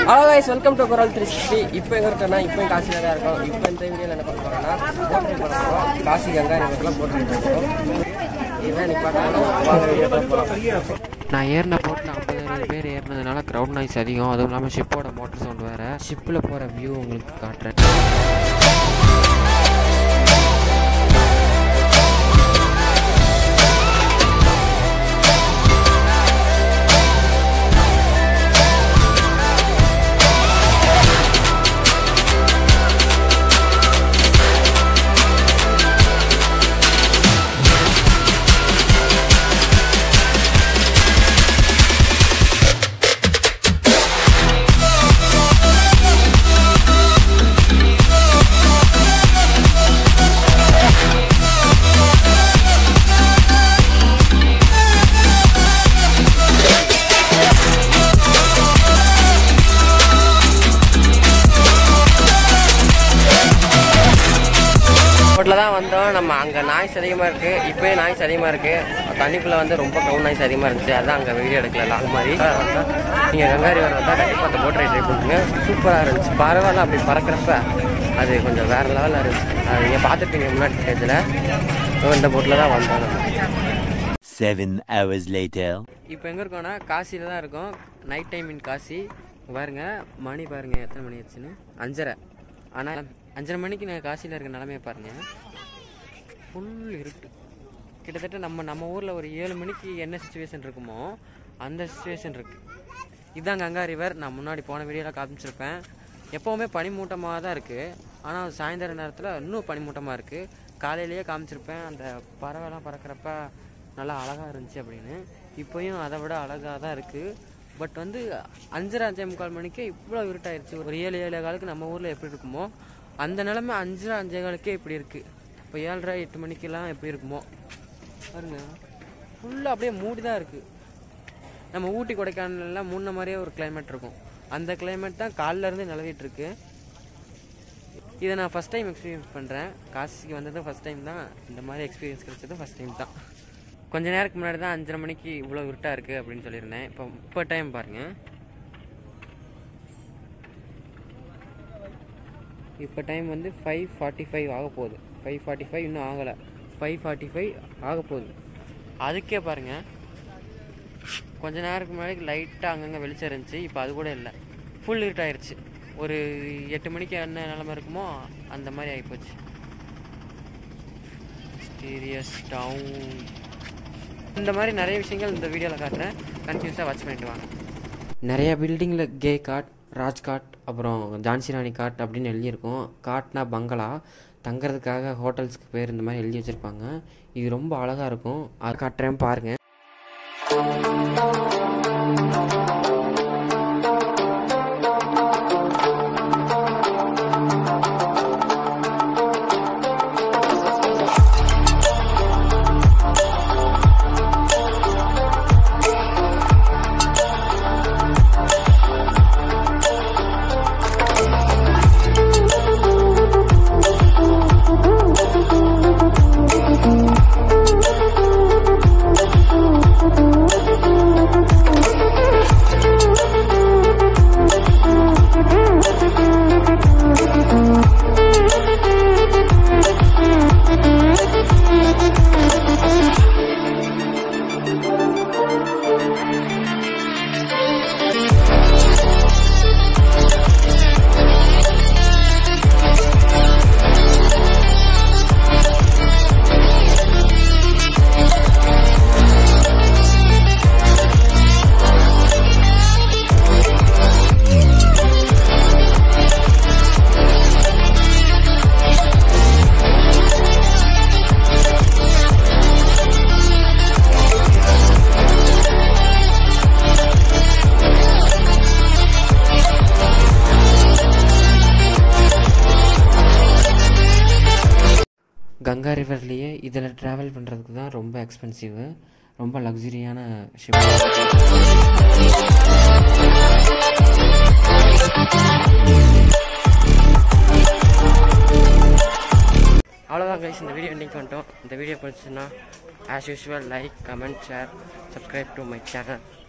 Hello guys welcome to குரல் three sixty இப்போ எங்கே இருக்கோம்னா இப்போ காசியில் தான் இருக்கோம் இப்போ இந்த வீடியோவில் என்ன பண்ண போகிறோம்னா போட் ரைட் பண்ண போகிறோம் காசி கங்கா ரிவர்லாம் போட் ரைட் பண்ண போகிறோம் இதுதான் நீ பார்க்கலாம் வாங்க வீடியோ போகலாம் நான் ஏறின போட்டில் ஐம்பதாயிரம் பேர் ஏறினதுனால க்ரௌட் நாய்ஸ் அதிகம் அதுவும் இல்லாமல் ஷிப்போட மோட்டர் சவுண்ட் வேறு ஷிப்பில் போகிற வியூ உங்களுக்கு காட்டுறேன் போட்டில் தான் வந்தோம் நம்ம அங்கே நாய்ஸ் அதிகமாக இருக்குது இப்போயே நாய்ஸ் அதிகமாக இருக்குது தண்ணிக்குள்ளே வந்து ரொம்ப க்ரௌட் நாய்ஸ் அதிகமாக இருந்துச்சு அதான் அங்கே வீடியோ எடுக்கல லாங் மாதிரி நீங்கள் கங்கா ரிவர் வந்தால் கண்டிப்பாக அந்த போட் ரைட் ட்ரை பண்ணுங்க சூப்பராக இருந்துச்சு பரவாயில்ல அப்படி பறக்கிறப்ப அது கொஞ்சம் வேறு லெவலில் இருந்துச்சு அது நீங்கள் பார்த்துருப்பீங்க முன்னாடி ஸ்டேஜில் இந்த போட்டில் தான் வந்தோம் நம்ம Seven hours later. இப்போ எங்கே இருக்கோம்னா காசியில் தான் இருக்கோம் நைட் டைம் இன் காசி பாருங்க மணி பாருங்க எத்தனை மணி ஆச்சுன்னு அஞ்சரை ஆனால் அஞ்சரை மணிக்கு நான் காசியில் இருக்க நிலமையை பாருங்க ஃபுல் இருட்டு கிட்டத்தட்ட நம்ம நம்ம ஊரில் ஒரு ஏழு மணிக்கு என்ன சுச்சுவேஷன் இருக்குமோ அந்த சுச்சுவேஷன் இருக்கு இதுதான் கங்கா ரிவர் நான் முன்னாடி போன வீடியோவில் காமிச்சிருப்பேன் எப்போவுமே பனிமூட்டமாக தான் இருக்குது ஆனால் சாயந்தர நேரத்தில் இன்னும் பனிமூட்டமாக இருக்குது காலையிலேயே காமிச்சிருப்பேன் அந்த பறவைலாம் பறக்கிறப்ப நல்லா அழகாக இருந்துச்சு அப்படின்னு இப்போயும் அதை விட அழகாக தான் இருக்குது பட் வந்து அஞ்சரை அஞ்சே முக்கால் மணிக்கே இவ்வளோ இருட்டாயிருச்சு ஒரு ஏழு ஏழு காலுக்கு நம்ம ஊரில் எப்படி இருக்குமோ அந்த நிலமை அஞ்சரை அஞ்சே காலுக்கே இப்படி இருக்குது இப்போ ஏழரை எட்டு மணிக்கெல்லாம் எப்படி இருக்குமோ பாருங்க ஃபுல்லாக அப்படியே மூடி தான் இருக்குது நம்ம ஊட்டி கொடைக்கானல்லாம் முன்ன மாதிரியே ஒரு climate இருக்கும் அந்த climate தான் காலைல இருந்து நிலவிட்டு இருக்கு இதை நான் ஃபஸ்ட் டைம் எக்ஸ்பீரியன்ஸ் பண்ணுறேன் காசிக்கு வந்தது ஃபஸ்ட் டைம் தான் இந்த மாதிரி எக்ஸ்பீரியன்ஸ் கிடைச்சது ஃபஸ்ட் டைம் தான் கொஞ்ச நேரத்துக்கு முன்னாடி தான் அஞ்சரை மணிக்கு இவ்வளோ இருட்டாக இருக்குது அப்படின்னு சொல்லியிருந்தேன் இப்போ இப்போ டைம் பாருங்கள் இப்போ டைம் வந்து ஃபைவ் ஃபார்ட்டி ஃபைவ் ஆக போகுது ஃபைவ் ஃபார்ட்டி ஃபைவ் இன்னும் ஆகலை ஃபைவ் ஃபார்ட்டி ஃபைவ் ஆக போகுது அதுக்கே பாருங்கள் கொஞ்ச நேரத்துக்கு முன்னாடி லைட்டாக அங்கங்கே வெளிச்சம் இருந்துச்சு இப்போ அது கூட இல்லை ஃபுல் இருட்டாயிருச்சு ஒரு எட்டு மணிக்கு என்ன நிலமை இருக்குமோ அந்த மாதிரி ஆகிப்போச்சு ஸ்டீரியஸ் டவுன் இந்த மாதிரி நிறைய விஷயங்கள் இந்த வீடியோவில் காட்டுறேன் கன்ஃபியூஸாக வாட்ச் பண்ணிட்டு வாங்க நிறைய பில்டிங்கில் கே காட் ராஜ் காட் அப்புறம் ஜான்சி ராணி காட் அப்படின்னு எழுதியிருக்கும் காட்னா பங்களா தங்குறதுக்காக ஹோட்டல்ஸ்க்கு பேர் இந்த மாதிரி எழுதி வச்சுருப்பாங்க இது ரொம்ப அழகாக இருக்கும் அது காட்டுறேன் பாருங்கள் கங்கா ரிவர்லேயே இதில் ட்ராவல் பண்ணுறதுக்கு தான் ரொம்ப எக்ஸ்பென்சிவு ரொம்ப லக்ஸுரியான ஷிப் அவ்வளோதான் கைஸ் இந்த வீடியோ இன்னைக்கு வந்துட்டோம் இந்த வீடியோ பிடிச்சுன்னா as usual like comment share subscribe to my channel